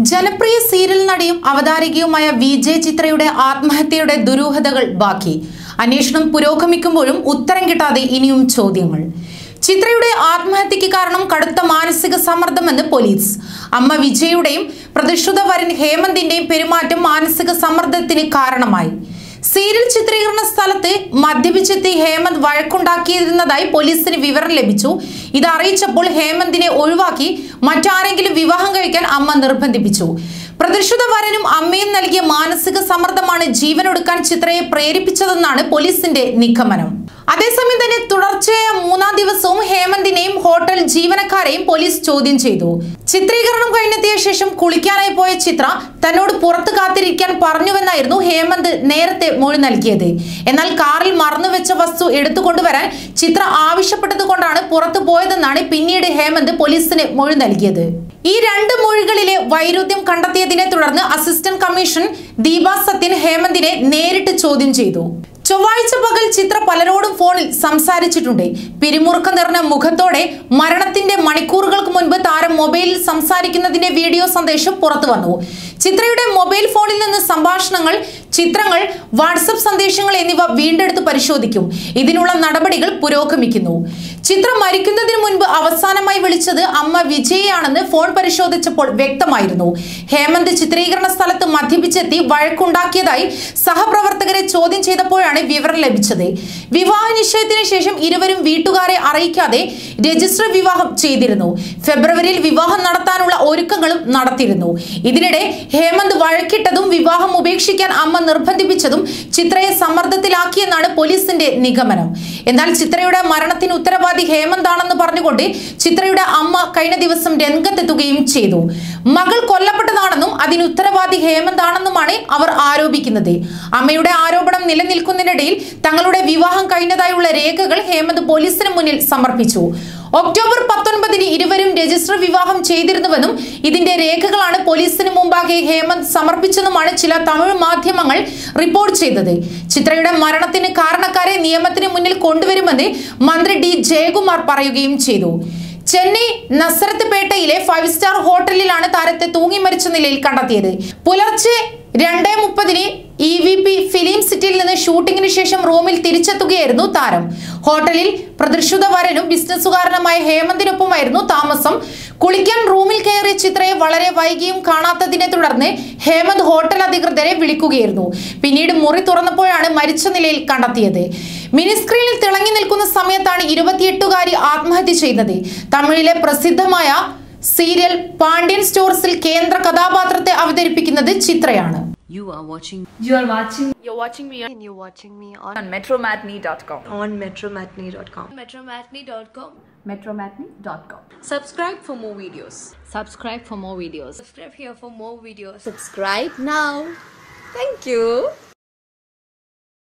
ജനപ്രിയ സീരിയൽ നടിയും അവതാരകയുമായ V J ചിത്രയുടെ ആത്മഹത്യയുടെ ദുരൂഹതകൾ ബാക്കി അന്വേഷണം പുരോഗമിക്കുമ്പോഴും ഉത്തരം കിട്ടാതെ ഇനിയും ചോദ്യങ്ങൾ ചിത്രയുടെ ആത്മഹത്യക്ക് കാരണം കടുത്ത മാനസിക സമ്മർദ്ദമെന്ന് പോലീസ് അമ്മ വിജയുടെയും പ്രതിഷ്ഠിത വരൻ ഹേമന്തിന്റെയും പെരുമാറ്റം മാനസിക സമ്മർദ്ദത്തിന് കാരണമായി സീരിയൽ ചിത്രീകരണ സ്ഥലത്ത് മദ്യപിച്ചെത്തി ഹേമന്ത് വഴക്കുണ്ടാക്കിയിരുന്നതായി പോലീസിന് വിവരം ലഭിച്ചു ഇത് അറിയിച്ചപ്പോൾ ഹേമന്തിനെ ഒഴിവാക്കി മറ്റാരെങ്കിലും വിവാഹം കഴിക്കാൻ അമ്മ നിർബന്ധിപ്പിച്ചു പ്രതിഷ്ഠിത വരനും അമ്മയും നൽകിയ മാനസിക സമ്മർദ്ദമാണ് ജീവനൊടുക്കാൻ ചിത്രയെ പ്രേരിപ്പിച്ചതെന്നാണ് പോലീസിന്റെ നിഗമനം അതേസമയം തന്നെ തുടർച്ചയായ മൂന്നാം ദിവസവും ഹേമന്തിനെയും ഹോട്ടൽ ജീവനക്കാരെയും പോലീസ് ചോദ്യം ചെയ്തു ചിത്രീകരണം കഴിഞ്ഞെത്തിയ ശേഷം കുളിക്കാനായി പോയ ചിത്ര തന്നോട് പുറത്ത് കാത്തിരിക്കാൻ പറഞ്ഞുവെന്നായിരുന്നു ഹേമന്ത് നേരത്തെ മൊഴി നൽകിയത് എന്നാൽ കാറിൽ മറന്നുവെച്ച വസ്തു എടുത്തുകൊണ്ടുവരാൻ ചിത്ര ആവശ്യപ്പെട്ടത് കൊണ്ടാണ് പുറത്തു പോയതെന്നാണ് പിന്നീട് ഹേമന്ത് പോലീസിന് മൊഴി നൽകിയത് ഈ രണ്ട് മൊഴികളിലെ വൈരുദ്ധ്യം കണ്ടെത്തിയതിനെ തുടർന്ന് അസിസ്റ്റന്റ് കമ്മീഷൻ ദീപ സത്യൻ ഹേമന്തിനെ നേരിട്ട് ചോദ്യം ചെയ്തു ചൊവ്വാഴ്ച പകൽ ചിത്ര പലരോടും ഫോണിൽ സംസാരിച്ചിട്ടുണ്ട് പിരിമുറുക്കം നിറഞ്ഞ മുഖത്തോടെ മരണത്തിന്റെ മണിക്കൂറുകൾക്ക് മുൻപ് താരം മൊബൈലിൽ സംസാരിക്കുന്നതിന്റെ വീഡിയോ സന്ദേശം പുറത്തു വന്നു ചിത്രയുടെ മൊബൈൽ ഫോണിൽ നിന്ന് സംഭാഷണങ്ങൾ ചിത്രങ്ങൾ വാട്സപ്പ് സന്ദേശങ്ങൾ എന്നിവ വീണ്ടെടുത്ത് പരിശോധിക്കും ഇതിനുള്ള നടപടികൾ പുരോഗമിക്കുന്നു ചിത്ര മരിക്കുന്നതിന് മുൻപ് അവസാനമായി വിളിച്ചത് അമ്മ വിജയയാണെന്ന് ഫോൺ പരിശോധിച്ചപ്പോൾ വ്യക്തമായിരുന്നു ഹേമന്ത് ചിത്രീകരണ സ്ഥലത്ത് മദ്യപിച്ചെത്തി വഴക്കുണ്ടാക്കിയതായി സഹപ്രവർത്തകരെ ചോദ്യം ചെയ്തപ്പോഴാണ് വിവരം ലഭിച്ചത് വിവാഹ നിശ്ചയത്തിന് ശേഷം ഇരുവരും വീട്ടുകാരെ അറിയിക്കാതെ രജിസ്റ്റർ വിവാഹം ചെയ്തിരുന്നു ഫെബ്രുവരിയിൽ വിവാഹം നടത്താനുള്ള ഒരുക്കങ്ങളും നടത്തിയിരുന്നു ഇതിനിടെ ഹേമന്ത് വഴക്കിട്ടതും വിവാഹം ഉപേക്ഷിക്കാൻ അമ്മ നിർബന്ധിപ്പിച്ചതും ചിത്രയെ സമ്മർദ്ദത്തിലാക്കിയെന്നാണ് പോലീസിന്റെ നിഗമനം എന്നാൽ ചിത്രയുടെ മരണത്തിന് ഉത്തരവാദി ഹേമന്ത് ആണെന്ന് പറഞ്ഞുകൊണ്ട് ചിത്രയുടെ അമ്മ കഴിഞ്ഞ ദിവസം രംഗത്തെത്തുകയും ചെയ്തു മകൾ കൊല്ലപ്പെട്ടതാണെന്നും അതിന് ഉത്തരവാദി ഹേമന്ത് ആണെന്നുമാണ് അവർ ആരോപിക്കുന്നത് അമ്മയുടെ ആരോപണം നിലനിൽക്കുന്നതിനിടയിൽ തങ്ങളുടെ വിവാഹം കഴിഞ്ഞതായുള്ള രേഖകൾ ഹേമന്ത് പോലീസിന് മുന്നിൽ സമർപ്പിച്ചു ഒക്ടോബർ പത്തൊൻപതിന് ഇരുവരും രജിസ്റ്റർ വിവാഹം ചെയ്തിരുന്നുവെന്നും ഇതിന്റെ രേഖകളാണ് പോലീസിന് മുമ്പാകെ ഹേമന്ത് സമർപ്പിച്ചെന്നുമാണ് ചില തമിഴ് മാധ്യമങ്ങൾ റിപ്പോർട്ട് ചെയ്തത് ചിത്രയുടെ മരണത്തിന് കാരണക്കാരെ നിയമത്തിന് മുന്നിൽ കൊണ്ടുവരുമെന്ന് മന്ത്രി ഡി ജയകുമാർ പറയുകയും ചെയ്തു ചെന്നൈ നസറത്ത് പേട്ടയിലെ ഫൈവ് സ്റ്റാർ ഹോട്ടലിലാണ് താരത്തെ തൂങ്ങി മരിച്ച നിലയിൽ കണ്ടെത്തിയത് പുലർച്ചെ രണ്ടേ മുപ്പതിന് ഇ വി പി ഫിലിം സിറ്റിയിൽ നിന്ന് ഷൂട്ടിങ്ങിന് ശേഷം റൂമിൽ തിരിച്ചെത്തുകയായിരുന്നു താരം ഹോട്ടലിൽ പ്രതിഷ്ഠിത വരനും ബിസിനസ്സുകാരനുമായ ഹേമന്തിനൊപ്പമായിരുന്നു താമസം കുളിക്കാൻ റൂമിൽ കയറിയ ചിത്രയെ വളരെ വൈകിയും കാണാത്തതിനെ തുടർന്ന് ഹേമന്ത് ഹോട്ടൽ അധികൃതരെ വിളിക്കുകയായിരുന്നു പിന്നീട് മുറി തുറന്നപ്പോഴാണ് മരിച്ച നിലയിൽ കണ്ടെത്തിയത് മിനി സ്ക്രീനിൽ തിളങ്ങി നിൽക്കുന്ന സമയത്താണ് ഇരുപത്തിയെട്ടുകാരി ആത്മഹത്യ ചെയ്തത് തമിഴിലെ പ്രസിദ്ധമായ സീരിയൽ പാണ്ഡ്യൻ സ്റ്റോർസിൽ കേന്ദ്ര കഥാപാത്രത്തെ അവതരിപ്പിക്കുന്നത് ചിത്രയാണ് You are watching You are watching You're watching me on, and you're watching me on, on metromatney.com. on metromatney.com. Metromatney.com. metromatney.com. Subscribe for more videos. subscribe for more videos. Subscribe here for more videos. Subscribe now. Thank you.